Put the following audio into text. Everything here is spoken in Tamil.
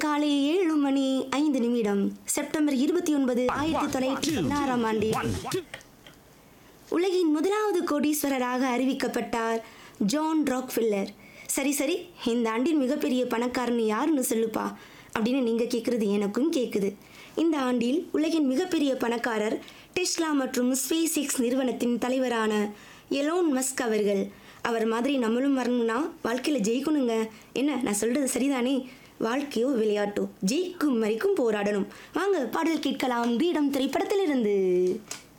காலை ஏழு மணி ஐந்து நிமிடம் செப்டம்பர் இருபத்தி ஒன்பது ஆயிரத்தி தொள்ளாயிரத்தி பதினாறாம் ஆண்டில் உலகின் முதலாவது கோடீஸ்வரராக அறிவிக்கப்பட்டார் ஜான் ராக்ஃபில்லர் சரி சரி இந்த ஆண்டின் மிகப்பெரிய பணக்காரன் யாருன்னு சொல்லுப்பா அப்படின்னு நீங்கள் கேட்குறது எனக்கும் கேட்குது இந்த ஆண்டில் உலகின் மிகப்பெரிய பணக்காரர் டெஸ்லா மற்றும் ஸ்பேஸ் எக்ஸ் நிறுவனத்தின் தலைவரான எலோன் மஸ்க் அவர்கள் அவர் மாதிரி நம்மளும் வரணும்னா வாழ்க்கையில் ஜெயிக்கணுங்க என்ன நான் சொல்கிறது சரிதானே வாழ்க்கையோ விளையாட்டோ ஜெயிக்கும் வரைக்கும் போராடணும் வாங்க பாடல் கேட்கலாம் வீடம் திரைப்படத்திலிருந்து